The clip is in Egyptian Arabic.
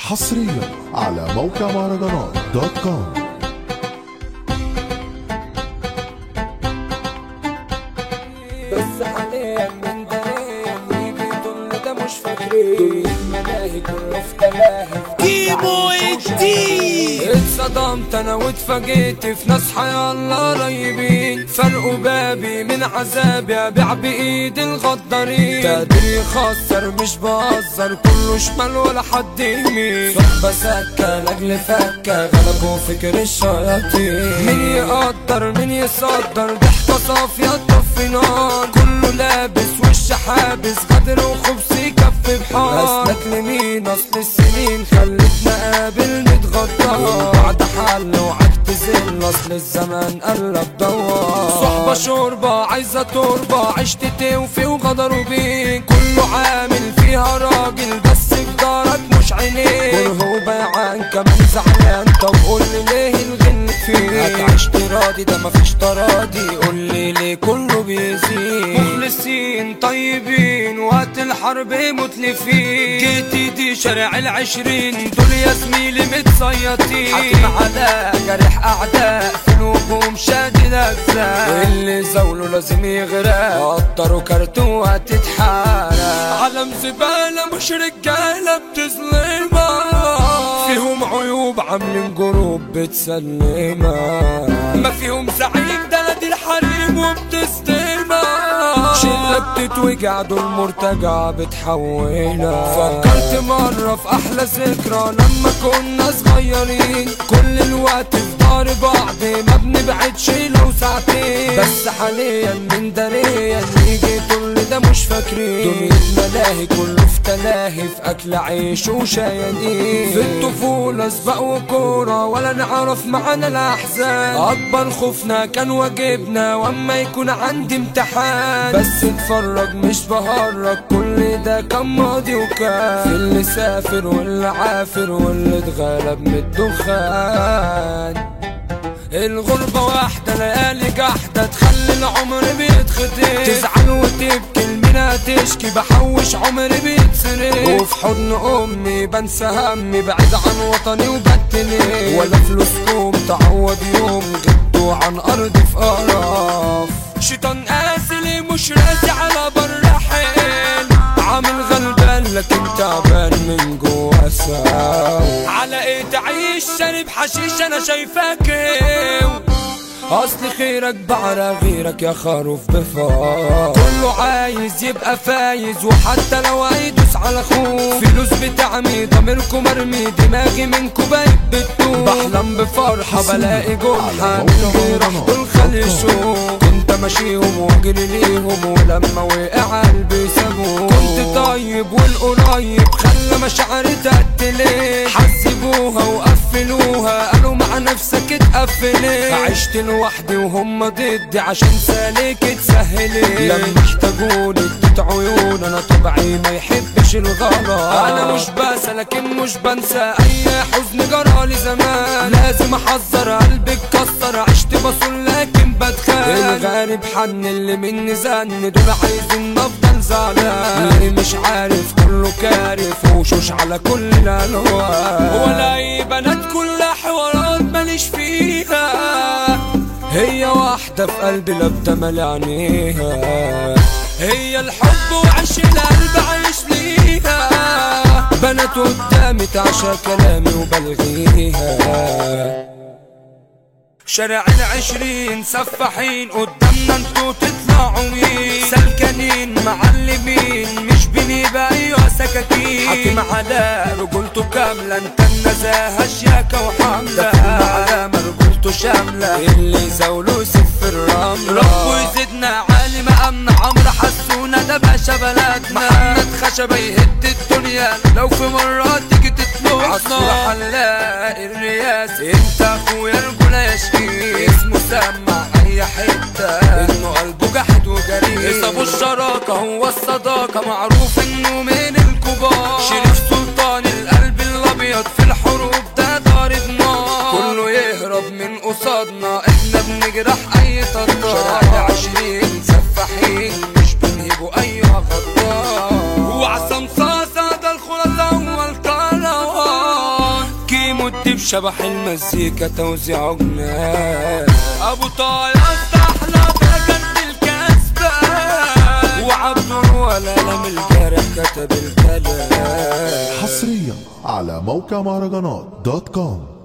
حصريا على موقع مهرجانات دوت كوم بس حاليا من دارين يجي دول ده مش فاكرين الملاهي كله في تلاهي كيمو الدين اتصدمت انا واتفاجئت في ناس حيالله قريبين فرقوا بابي من عذابي ابيع بايدي الغدارين تقدير يخسر مش بهزر كله شمال ولا حد يمين صحبة سكة لاجل فكة غلبوا فكر الشياطين مين يقدر مين يصدر ضحكة صافية تطفي نار كله لابس وش حابس غدر وخبز يكفي بحار اسلك لمين اصل السنين خلتنا قابل نتغدر بعد حل وعكت زل اصل الزمان قلب دوار صحبة شوربة عايزة تربة عشت توفي وغدروا بيك كله عامل فيها راجل بس في دارك مش عينيك كره وبيعان كمان زعلان طب قول لي ليه الغل فيك هتعيش تراضي ده مفيش تراضي قول لي ليه كله بيزيد مخلصين طيبين وقت الحرب متلفين جيتي دي شارع العشرين دول يا زميلي متصيطين حاكم على جرح اعداء في الهجوم شادد اجزاء اللي زوله لازم يغرق قطروا كرتون وهتتحرق علم زبالة مش رجالة بتظلمها فيهم عيوب عاملين جروب بتسلمها ما فيهم زعيم ده نادي الحريم وبتستلمها شلة بتتوجع دول مرتجع بتحولها فكرت مرة في أحلى ذكرى لما كنا صغيرين كل الوقت في دار بعض ما بنبعدش لو ساعتين بس حاليا من داريا يجي كل ده مش فاكرين دنيا ملاهي كله في تلاهي في أكل عيش وشيانين في الطفولة سباق وكورة ولا نعرف معانا الأحزان أكبر خوفنا كان واجبنا وأما يكون عندي امتحان بس اتفرج مش بهرج كل ده كان ماضي وكان في اللي سافر واللي عافر واللي اتغلب من الدخان الغربة واحدة ليالي جحدة تخلي العمر بيتخدم تزعل وتبكي المنى تشكي بحوش عمري بيتسرق وفي حضن أمي بنسى همي بعيد عن وطني وبتني ولا فلوسكم تعوض يوم غبتوا عن أرضي في قرف شيطان قاسي مش راسي على بر حيل عامل غلبان لكن تعبان من جوا ساو على ايه تعيش شارب حشيش انا شايفاك ايه اصل خيرك بعرى غيرك يا خروف بفار كله عايز يبقى فايز وحتى لو هيدوس على اخوه فلوس بتعمي ضميركم مرمي دماغي منكم بقت بتدوب بحلم بفرحة بلاقي جرحة من غير دول خلشوا كنت ماشيهم واجري ليهم ولما وقع قلبي سابوه كنت طيب والقريب خلى مشاعري تقتلي حسبوها وقفلوها قالوا مع نفسك اتقفلي عشت لوحدي وهم ضدي عشان سالك اتسهلي لما احتاجوني اديت عيون انا طبعي ما يحبش الغلط انا مش بنسى لكن مش بنسى اي حزن جرالي زمان لازم احذر قلبي اتكسر عشت بصول لكن بتخان الغارب حن اللي مني زن دول عايزين افضل زعلان اللي مش عارف كله كارف وشوش على كل الالوان ولا اي بنات كلها حوارات ماليش فيها هي واحدة في قلبي لابدة مال عينيها هي الحب وعش القلب عايش ليها بنات قدامي تعشى كلامي وبلغيها شارع العشرين سفاحين قدامنا انتوا تطلعوا مين سلكانين معلمين مش بنبقى ايوه سكاكين حاكم على رجولته كاملة انت النزاهة شياكة وحملة حاكم على رجولته شاملة اللي زاوله سف الرملة ربه يزيدنا عالي مقامنا عمرو حسونا ده باشا بلدنا محمد خشبة يهد الدنيا لو في مرة تيجي تطلع عصفور حلاق الرياس انت اخويا رجولة يشكي اسمه سمع اي حتة انه قلبه جحد وجريء ابو الشراكة هو الصداقة معروف انه من الكبار شريف سلطان القلب الابيض في الحروب ده ضارب نار كله يهرب من قصادنا احنا بنجرح اي طرار شارع عشرين سفاحين مش بنهيبوا اي غدار وعصام صاصة ده الخلاصة هو القنوات شبح المزيكا توزيع جنان ابو طايا استحلى بجد الكسبان وعبد ولا لم الجارح كتب الكلام حصريا على موقع مهرجانات دوت كوم